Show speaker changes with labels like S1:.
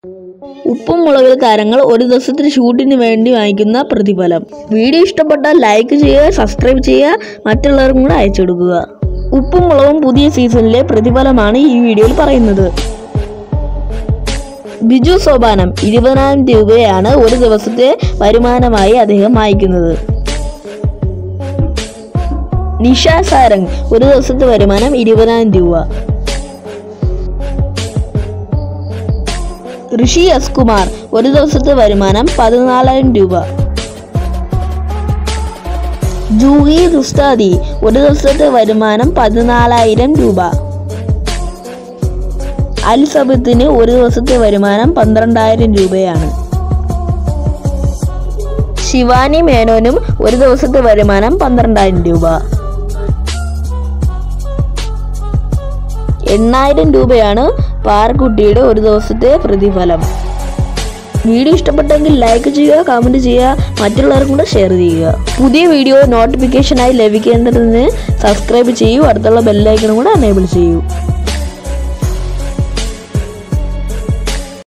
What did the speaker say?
S1: ഉപ്പും മുളകിൽ താരങ്ങൾ ഒരു ദിവസത്തെ ഷൂട്ടിന് വേണ്ടി വാങ്ങിക്കുന്ന പ്രതിഫലം വീഡിയോ ഇഷ്ടപ്പെട്ടാൽ ലൈക്ക് ചെയ്യുക സബ്സ്ക്രൈബ് ചെയ്യുക മറ്റുള്ളവർക്കും കൂടെ അയച്ചു കൊടുക്കുക ഉപ്പും മുളകും പുതിയ സീസണിലെ പ്രതിഫലമാണ് ഈ വീഡിയോയിൽ പറയുന്നത് ബിജു സോപാനം ഇരുപതിനായിരം രൂപയാണ് ഒരു ദിവസത്തെ വരുമാനമായി അദ്ദേഹം വാങ്ങിക്കുന്നത് നിഷ സാരംഗ് ഒരു ദിവസത്തെ വരുമാനം ഇരുപതിനായിരം രൂപ ഋഷി എസ് കുമാർ ഒരു ദിവസത്തെ വരുമാനം പതിനാലായിരം രൂപ ജൂഹി റുസ്താദി ഒരു ദിവസത്തെ വരുമാനം പതിനാലായിരം രൂപ അൽ സബത്തിന് ഒരു ദിവസത്തെ വരുമാനം പന്ത്രണ്ടായിരം രൂപയാണ് ശിവാനി മേനോനും ഒരു ദിവസത്തെ വരുമാനം പന്ത്രണ്ടായിരം രൂപ എണ്ണായിരം രൂപയാണ് പാറക്കുട്ടിയുടെ ഒരു ദിവസത്തെ പ്രതിഫലം വീഡിയോ ഇഷ്ടപ്പെട്ടെങ്കിൽ ലൈക്ക് ചെയ്യുക കമൻറ്റ് ചെയ്യുക മറ്റുള്ളവർക്കും കൂടെ ഷെയർ ചെയ്യുക പുതിയ വീഡിയോ നോട്ടിഫിക്കേഷനായി ലഭിക്കേണ്ടതിന് സബ്സ്ക്രൈബ് ചെയ്യൂ അടുത്തുള്ള ബെല്ലൈക്കണും കൂടെ എനേബിൾ ചെയ്യൂ